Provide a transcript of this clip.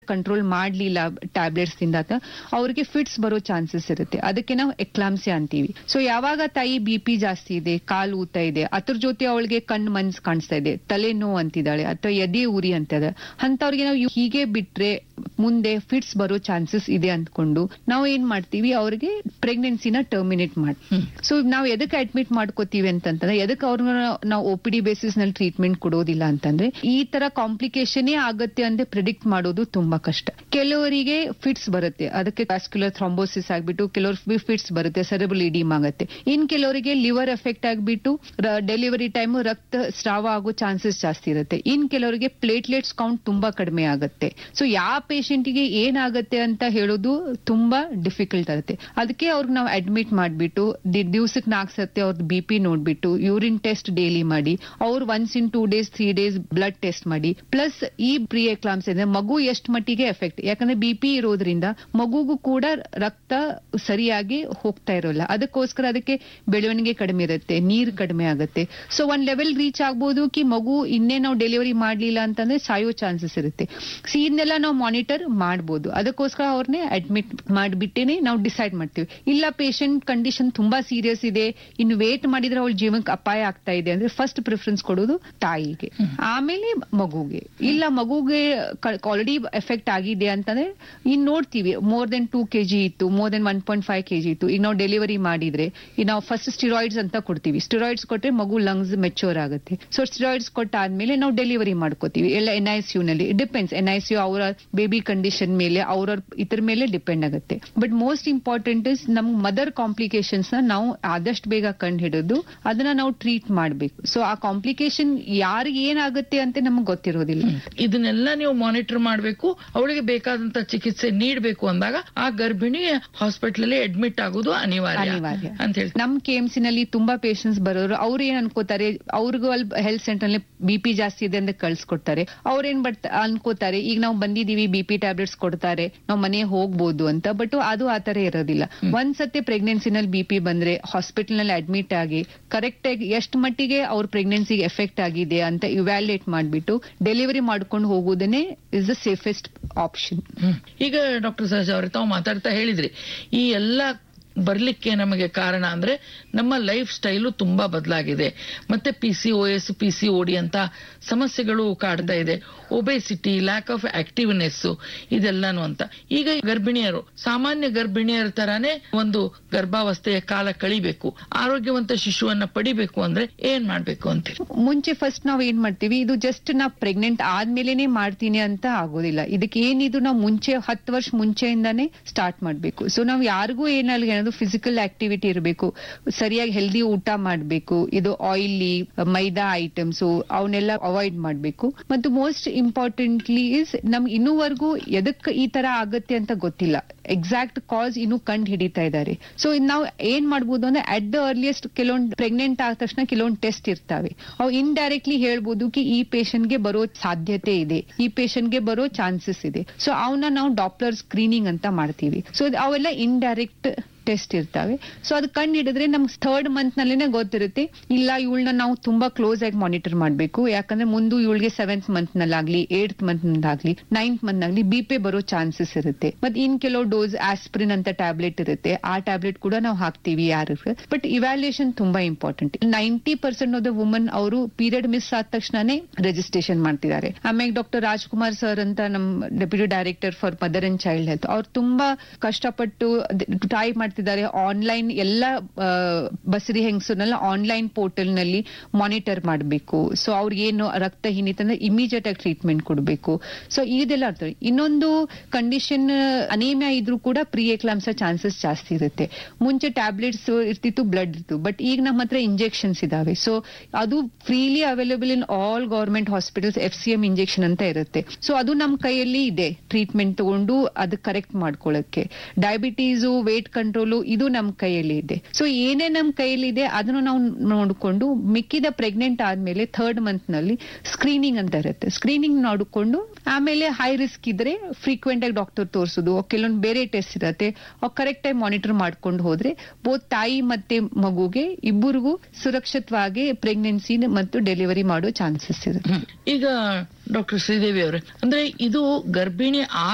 Control ಮಾಡ್ಲಿಲ್ಲ tablets ದಿಂದ ಅಂತ ಅವ್ರಿಗೆ ಫಿಟ್ಸ್ ಬರೋ ಚಾನ್ಸಸ್ ಇರುತ್ತೆ ಅದಕ್ಕೆ ನಾವು ಎಕ್ಲಾಮ್ಸಿಯಾ ಅಂತೀವಿ ಸೊ ಯಾವಾಗ ತಾಯಿ ಬಿ ಪಿ ಜಾಸ್ತಿ ಇದೆ ಕಾಲು ಊತ ಇದೆ ಅದ್ರ ಜೊತೆ ಅವಳಿಗೆ ಕಣ್ಣು ಮನ್ಸ್ ಕಾಣಿಸ್ತಾ ಇದೆ ತಲೆ ನೋವು ಅಂತಿದ್ದಾಳೆ ಅಥವಾ ಎದೆ ಉರಿ ಅಂತಿದೆ ಅಂತವ್ರಿಗೆ ನಾವು ಇವ್- ಹೀಗೆ ಬಿಟ್ರೆ ಮುಂದೆ ಫಿಟ್ಸ್ ಬರೋ ಚಾನ್ಸಸ್ ಇದೆ ಅಂದ್ಕೊಂಡು ನಾವು ಏನ್ ಮಾಡ್ತೀವಿ ಅವ್ರಿಗೆ ಪ್ರೆಗ್ನೆನ್ಸಿನ ಟರ್ಮಿನೇಟ್ ಮಾಡಿ ಸೊ ನಾವು ಎದಕ್ಕೆ ಅಡ್ಮಿಟ್ ಮಾಡ್ಕೋತೀವಿ ಅಂತಂದ್ರೆ ಎದಕ್ಕೆ ಅವ್ರನ್ನ ನಾವು ಒ ಪಿ ಡಿ ಬೇಸಿಸ್ ನಲ್ಲಿ ಟ್ರೀಟ್ಮೆಂಟ್ ಕೊಡೋದಿಲ್ಲ ಅಂತಂದ್ರೆ ಈ ತರ ಕಾಂಪ್ಲಿಕೇಶನ್ ಆಗತ್ತೆ ಅಂತ ಪ್ರಿಡಿಕ್ಟ್ ಮಾಡೋದು ತುಂಬಾ ಕಷ್ಟ ಕೆಲವರಿಗೆ ಫಿಟ್ಸ್ ಬರುತ್ತೆ ಅದಕ್ಕೆ ವ್ಯಾಸ್ಕ್ಯುಲರ್ ಥ್ರಾಂಬೋಸಿಸ್ ಆಗ್ಬಿಟ್ಟು ಕೆಲವ್ರಿಗೆ ಫಿಟ್ಸ್ ಬರುತ್ತೆ ಸೆರೆಬಲ್ ಇಡೀಮ್ ಆಗುತ್ತೆ ಇನ್ ಕೆಲವರಿಗೆ ಲಿವರ್ ಎಫೆಕ್ಟ್ ಆಗ್ಬಿಟ್ಟು ಡೆಲಿವರಿ ಟೈಮ್ ರಕ್ತ ಸ್ರಾವ ಆಗೋ ಚಾನ್ಸಸ್ ಜಾಸ್ತಿ ಇರುತ್ತೆ ಇನ್ ಕೆಲವರಿಗೆ ಪ್ಲೇಟ್ಲೆಟ್ಸ್ ಕೌಂಟ್ ತುಂಬಾ ಕಡಿಮೆ ಆಗುತ್ತೆ ಸೊ ಯಾವ ಪೇಷಂಟ್ಗೆ ಏನಾಗುತ್ತೆ ಅಂತ ಹೇಳೋದು ತುಂಬಾ ಡಿಫಿಕಲ್ಟ್ ಆಗುತ್ತೆ ಅದಕ್ಕೆ ಅವ್ರಿಗೆ ನಾವು ಅಡ್ಮಿಟ್ ಮಾಡ್ಬಿಟ್ಟು ದಿವ್ಸಕ್ಕೆ ನಾಲ್ಕು ಸತಿ ಅವ್ರದ್ದು ಬಿ ಪಿ ನೋಡ್ಬಿಟ್ಟು ಯೂರಿನ್ ಟೆಸ್ಟ್ ಡೈಲಿ ಮಾಡಿ ಅವ್ರು once in two days three days blood test ಮಾಡಿ ಪ್ಲಸ್ ಈ ಪ್ರೀ ಎಕ್ಲಾಮ್ಸ್ ಇದೆ ಮಗು ಎಷ್ಟು ಮಟ್ಟಿಗೆ ಎಫೆಕ್ಟ್ ಯಾಕಂದ್ರೆ ಬಿ ಪಿ ಇರೋದ್ರಿಂದ ಮಗುಗೂ ಕೂಡ ರಕ್ತ ಸರಿಯಾಗಿ ಹೋಗ್ತಾ ಇರೋಲ್ಲ ಅದಕ್ಕೋಸ್ಕರ ಅದಕ್ಕೆ ಬೆಳವಣಿಗೆ ಕಡಿಮೆ ಇರುತ್ತೆ ನೀರ್ ಕಡಿಮೆ ಆಗುತ್ತೆ ಸೊ ಒಂದ್ ಲೆವೆಲ್ ರೀಚ್ ಆಗ್ಬೋದು ಕಿ ಮಗು ಇನ್ನೇ ನಾವು ಡೆಲಿವರಿ ಮಾಡ್ಲಿಲ್ಲ ಅಂತಂದ್ರೆ ಸಾಯೋ ಚಾನ್ಸಸ್ ಇರುತ್ತೆ ಸೊ ಇದನ್ನೆಲ್ಲ ನಾವು ಮಾನಿಟರ್ ಮಾಡ್ಬೋದು ಅದಕ್ಕೋಸ್ಕರ ಅವ್ರನ್ನೇ ಅಡ್ಮಿಟ್ ಮಾಡ್ಬಿಟ್ಟೇನೆ ನಾವು ಡಿಸೈಡ್ ಮಾಡ್ತೀವಿ ಇಲ್ಲ ಪೇಷಂಟ್ ಕಂಡೀಷನ್ ತುಂಬಾ ಸೀರಿಯಸ್ ಇದೆ ಇನ್ನು ವೇಟ್ ಮಾಡಿದ್ರೆ ಅವಳ ಜೀವನಕ್ಕೆ ಅಪಾಯ ಆಗ್ತಾ ಇದೆ ಅಂದ್ರೆ ಫಸ್ಟ್ ಪ್ರಿಫರೆನ್ಸ್ ಕೊಡೋದು ತಾಯಿಗೆ ಆಮೇಲೆ ಮಗುಗೆ ಇಲ್ಲ ಮಗುಗೆ ಆಲ್ರೆಡಿ ಎಫೆಕ್ಟ್ ಆಗಿದೆ ಅಂತಂದ್ರೆ ಇನ್ ನೋಡ್ತೀವಿ ಮೋರ್ ದೆನ್ ಟೂ ಕೆಜಿ ಇತ್ತು more than one point five KG ಇತ್ತು ಈಗ ನಾವು ಡೆಲಿವರಿ ಮಾಡಿದ್ರೆ ಈಗ ನಾವು ಫಸ್ಟ್ ಸ್ಟಿರಾಯ್ಡ್ಸ್ ಅಂತ ಕೊಡ್ತೀವಿ ಸ್ಟಿರಾಯ್ಡ್ಸ್ ಕೊಟ್ರೆ ಮಗು ಲಂಗ್ಸ್ ಮೆಚೂರ್ ಆಗುತ್ತೆ ಸೊ ಸ್ಟಿರಾಯ್ಡ್ಸ್ ಕೊಟ್ಟಾದ್ಮೇಲೆ ನಾವು ಡೆಲಿವರಿ ಮಾಡ್ಕೋತೀವಿ ಎಲ್ಲ ಎನ್ ಐ ಸಿ ಯು ನಲ್ಲಿ depends N I C U ಅವರ ಬೇಬಿ ಕಂಡೀಷನ್ ಮೇಲೆ ಅವ್ರ ಇದ್ರ ಮೇಲೆ ಡಿಪೆಂಡ್ ಆಗುತ್ತೆ ಬಟ್ ಮೋಸ್ಟ್ ಇಂಪಾರ್ಟೆಂಟ್ ಇಸ್ ನಮ್ ಮದರ್ ಕಾಂಪ್ಲಿಕೇಶನ್ಸ್ ನ ನಾವು ಆದಷ್ಟು ಬೇಗ ಕಂಡು ಹಿಡಿದು ಅದನ್ನ ನಾವು ಟ್ರೀಟ್ ಮಾಡ್ಬೇಕು ಸೊ ಆ ಕಾಂಪ್ಲಿಕೇಶನ್ ಯಾರಿಗೆ ಏನಾಗುತ್ತೆ ಅಂತ ನಮ್ಗೆ ಗೊತ್ತಿರೋದಿಲ್ಲ ಇದನ್ನೆಲ್ಲ ನೀವು ಮಾನಿಟರ್ ಮಾಡಬೇಕು ಅವಳಿಗೆ ಬೇಕಾದಂತ ಚಿಕಿತ್ಸೆ ನೀಡಬೇಕು ಅಂದಾಗ ಆ ಗರ್ಭಿಣಿ ಹಾಸ್ಪಿಟಲ್ ಅಲ್ಲಿ ಅಡ್ಮಿಟ್ ಆಗೋದು ಅನಿವಾರ್ಯ ಅನಿವಾರ್ಯ ಅಂತ ಹೇಳಿ ನಮ್ ಕೆಎಂಸಿ ನಲ್ಲಿ ತುಂಬಾ ಪೇಷಂಟ್ಸ್ ಬರೋರು ಅವ್ರು ಏನ್ ಅನ್ಕೋತಾರೆ ಅವ್ರಿಗೂ ಅಲ್ಲಿ ಹೆಲ್ತ್ ಸೆಂಟರ್ ನಲ್ಲಿ ಬಿ ಪಿ ಜಾಸ್ತಿ ಇದೆ ಅಂತ ಕಳ್ಸ್ಕೊಡ್ತಾರೆ ಅವ್ರೇನ್ ಬಟ್ ಅನ್ಕೋತಾರೆ ಈಗ ನಾವು ಬಂದಿದೀವಿ ಬಿ ಪಿ ಟ್ಯಾಬ್ಲೆಟ್ಸ್ ಕೊಡ್ತಾರೆ ನಾವು ಮನೆ ಹೋಗ್ಬೋದು ಅಂತ ಬಟ್ ಅದು ಆತರ ಇರೋದಿಲ್ಲ ಒಂದ್ಸತಿ ಪ್ರೆಗ್ನೆನ್ಸಿನಲ್ಲಿ ಬಿ ಪಿ ಬಂದ್ರೆ ಹಾಸ್ಪಿಟಲ್ ನಲ್ಲಿ ಅಡ್ಮಿಟ್ ಆಗಿ ಕರೆಕ್ಟ್ ಆಗಿ ಎಷ್ಟು ಮಟ್ಟಿಗೆ ಅವ್ರ ಪ್ರೆಗ್ನೆನ್ಸಿಗೆ ಎಫೆಕ್ಟ್ ಆಗಿದೆ ಅಂತ ಇವ್ಯಾಲ್ಯೂಯೇಟ್ ಮಾಡ್ಬಿಟ್ಟು ಡೆಲಿವರಿ ಮಾಡ್ಕೊಂಡು ಹೋಗೋದನ್ನೇ is the safest option hmm. ಈಗ ಡಾಕ್ಟರ್ ಸಹಜ ಅವ್ರೆ ತಾವು ಮಾತಾಡ್ತಾ ಹೇಳಿದ್ರಿ ಈ ಎಲ್ಲ ಬರ್ಲಿಕ್ಕೆ ನಮಗೆ ಕಾರಣ ಅಂದ್ರೆ ನಮ್ಮ ಲೈಫ್ ಸ್ಟೈಲು ತುಂಬಾ ಬದಲಾಗಿದೆ ಮತ್ತೆ P C O S P C O D ಅಂತ ಸಮಸ್ಯೆಗಳು ಕಾಡ್ತಾ ಇದೆ ಒಬೆಸಿಟಿ ಲ್ಯಾಕ್ ಆಫ್ ಆಕ್ಟಿವ್ನೆಸ್ ಇದೆಲ್ಲಾನು ಅಂತ ಈಗ ಗರ್ಭಿಣಿಯರು ಸಾಮಾನ್ಯ ಗರ್ಭಿಣಿಯರ ತರಾನೇ ಒಂದು ಗರ್ಭಾವಸ್ಥೆಯ ಕಾಲ ಕಳಿಬೇಕು ಆರೋಗ್ಯವಂತ ಶಿಶುವನ್ನ ಪಡಿಬೇಕು ಅಂದ್ರೆ ಏನ್ ಮಾಡ್ಬೇಕು ಅಂತೀರಿ ಮುಂಚೆ ಫಸ್ಟ್ ನಾವ್ ಏನ್ ಮಾಡ್ತೀವಿ ಇದು ಜಸ್ಟ್ ನಾ ಪ್ರೆಗ್ನೆಂಟ್ ಆದ್ಮೇಲೆನೆ ಮಾಡ್ತೀನಿ ಅಂತ ಆಗೋದಿಲ್ಲ ಇದಕ್ಕೆ ಏನಿದು ನಾವು ಮುಂಚೆ ಹತ್ತು ವರ್ಷ ಮುಂಚೆಯಿಂದಾನೇ ಸ್ಟಾರ್ಟ್ ಮಾಡ್ಬೇಕು ಸೊ ನಾವ್ ಯಾರಿಗೂ ಏನಾಗಲಿ ಅನ್ನೋದು ಫಿಸಿಕಲ್ ಆಕ್ಟಿವಿಟಿ ಇರಬೇಕು ಸರಿಯಾಗಿ ಹೆಲ್ದಿ ಊಟ ಮಾಡ್ಬೇಕು ಇದು ಆಯಿಲಿ ಮೈದಾ ಐಟಮ್ಸ್ ಅವನ್ನೆಲ್ಲ ಅವಾಯ್ಡ್ ಮಾಡ್ಬೇಕು ಮತ್ತು ಮೋಸ್ಟ್ ಇಂಪಾರ್ಟೆಂಟ್ಲಿ ಇಸ್ ನಮ್ಗೆ ಇನ್ನೂವರೆಗೂ ಎದಕ್ ಈ ತರ ಆಗತ್ತೆ ಅಂತ ಗೊತ್ತಿಲ್ಲ ಎಕ್ಸಾಕ್ಟ್ ಕಾಸ್ ಇನ್ನು ಕಂಡು ಹಿಡಿತಾ ಇದ್ದಾರೆ ಸೊ ನಾವು ಏನ್ ಮಾಡ್ಬೋದು ಅಂದ್ರೆ ಅಟ್ ದ ಅರ್ಲಿಯಸ್ಟ್ ಕೆಲವೊಂದು ಪ್ರೆಗ್ನೆಂಟ್ ಆದ ತಕ್ಷಣ ಕೆಲವೊಂದು ಟೆಸ್ಟ್ ಇರ್ತಾವೆ ಅವು ಇಂಡೈರೆಕ್ಟ್ಲಿ ಹೇಳ್ಬೋದು ಕಿ ಈ patient ಗೆ ಬರೋ ಸಾಧ್ಯತೆ ಇದೆ ಈ patient ಗೆ ಬರೋ ಚಾನ್ಸಸ್ ಇದೆ ಸೊ ಅವನ್ನ ನಾವು ಡಾಪ್ಲರ್ ಸ್ಕ್ರೀನಿಂಗ್ ಅಂತ ಮಾಡ್ತೀವಿ ಸೊ ಅವೆಲ್ಲ ಇಂಡೈರೆಕ್ಟ್ ಟೆಸ್ಟ್ ಇರ್ತವೆ ಸೊ ಅದು ಕಂಡು ಹಿಡಿದ್ರೆ ನಮ್ಗೆ ಥರ್ಡ್ ಮಂತ್ ನಲ್ಲಿನೇ ಗೊತ್ತಿರುತ್ತೆ ಇಲ್ಲ ಇವಳನ್ನ ನಾವು ತುಂಬಾ ಕ್ಲೋಸ್ ಆಗಿ ಮಾನಿಟರ್ ಮಾಡಬೇಕು ಯಾಕಂದ್ರೆ ಮುಂದೆ ಇವಳಿಗೆ ಸೆವೆಂತ್ ಮಂತ್ ನಲ್ಲಾಗ್ಲಿ ಏಟ್ ಮಂತ್ ನಲ್ಲಾಗ್ಲಿ ನೈನ್ತ್ ಮಂತ್ ನಾಗ್ಲಿ ಬಿ ಪಿ ಬರೋ ಚಾನ್ಸಸ್ ಇರುತ್ತೆ ಮತ್ತೆ ಇನ್ ಕೆಲವು ಡೋಸ್ ಆಸ್ಪ್ರಿನ್ ಅಂತ ಟ್ಯಾಬ್ಲೆಟ್ ಇರುತ್ತೆ ಆ ಟ್ಯಾಬ್ಲೆಟ್ ಕೂಡ ನಾವು ಹಾಕ್ತೀವಿ ಯಾರಿಗೆ ಬಟ್ ಇವ್ಯಾಲ್ಯೂಯೇಷನ್ ತುಂಬಾ important ninety percent of the woman ಅವರು ಪೀರಿಯಡ್ ಮಿಸ್ ಆದ ತಕ್ಷಣನೇ ರಿಜಿಸ್ಟ್ರೇಷನ್ ಮಾಡ್ತಿದ್ದಾರೆ ಆಮೇಲೆ ಡಾಕ್ಟರ್ ರಾಜ್ಕುಮಾರ್ ಸರ್ ಅಂತ ನಮ್ deputy director for mother and child health ಅವ್ರು ತುಂಬಾ ಕಷ್ಟಪಟ್ಟು ಟ್ರೈ ಮಾಡ್ತಿದ್ದಾರೆ ಆನ್ಲೈನ್ ಎಲ್ಲ ಆ, ಬಸರಿ ಹೆಂಗಸರನ್ನೆಲ್ಲ ಆನ್ಲೈನ್ ಪೋರ್ಟಲ್ ನಲ್ಲಿ ಮಾನಿಟರ್ ಮಾಡಬೇಕು ಸೊ ಅವ್ರಿಗೆ ಏನು ರಕ್ತಹೀನತೆ ಅಂದ್ರೆ ಇಮಿಡಿಯೇಟ್ ಆಗಿ ಟ್ರೀಟ್ಮೆಂಟ್ ಕೊಡಬೇಕು ಸೊ ಇದೆಲ್ಲ ಅರ್ಥ ಇನ್ನೊಂದು ಕಂಡೀಷನ್ ಅನೇಮಿಯಾ ಇದ್ರೂ ಕೂಡ ಪ್ರೀ ಎಕ್ಲಾಮ್ಸ ಚಾನ್ಸಸ್ ಜಾಸ್ತಿ ಇರುತ್ತೆ ಮುಂಚೆ ಟ್ಯಾಬ್ಲೆಟ್ಸ್ ಇರ್ತಿತ್ತು ಬ್ಲಡ್ ಇತ್ತು ಬಟ್ ಈಗ ನಮ್ಮ ಹತ್ರ ಇಂಜೆಕ್ಷನ್ಸ್ ಇದಾವೆ ಸೊ ಅದು freely available in all government hospitals F C M injection ಅಂತ ಇರುತ್ತೆ ಸೊ ಅದು ನಮ್ಮ ಕೈಯಲ್ಲಿ ಇದೆ ಟ್ರೀಟ್ಮೆಂಟ್ ತಗೊಂಡು ಅದು ಕರೆಕ್ಟ್ ಮಾಡ್ಕೊಳ್ಳಕ್ಕೆ ಡಯಾಬಿಟೀಸು ವೇಟ್ ಕಂಟ್ರೋಲು ಇದು ನಮ್ಮ ಕೈಯಲ್ಲಿ ಇದೆ ಸೊ ಏನೇ ನಮ್ಮ ಕೈಯಲ್ಲಿ ಇದೆ ಅದನ್ನು ನಾವು ನೋಡಿಕೊಂಡು ಮಿಕ್ಕಿದ ಪ್ರೆಗ್ನೆಂಟ್ ಆದ್ಮೇಲೆ ಥರ್ಡ್ ಮಂತ್ ನಲ್ಲಿ ಸ್ಕ್ರೀನಿಂಗ್ ಅಂತ ಇರುತ್ತೆ ಸ್ಕ್ರೀನಿಂಗ್ ನೋಡಿಕೊಂಡು ಆಮೇಲೆ ಹೈ ರಿಸ್ಕ್ ಇದ್ರೆ ಫ್ರೀಕ್ವೆಂಟ್ ಆಗಿ ಡಾಕ್ಟರ್ ತೋರಿಸೋದು ಕೆಲವೊಂದು ಬೇರೆ ಟೆಸ್ಟ್ ಇರುತ್ತೆ ಅವ್ ಕರೆಕ್ಟ್ ಆಗಿ ಮಾನಿಟರ್ ಮಾಡ್ಕೊಂಡು ಹೋದ್ರೆ ಬೋತ್ ತಾಯಿ ಮತ್ತೆ ಮಗುಗೆ ಇಬ್ಬರಿಗೂ ಸುರಕ್ಷಿತವಾಗಿ ಪ್ರೆಗ್ನೆನ್ಸಿ ಮತ್ತು ಡೆಲಿವರಿ ಮಾಡೋ ಚಾನ್ಸಸ್ ಇರುತ್ತೆ ಹ್ಮ್. ಈಗ ಡಾಕ್ಟರ್ ಶ್ರೀದೇವಿ ಅವರೇ ಅಂದ್ರೆ ಇದು ಗರ್ಭಿಣಿ ಆ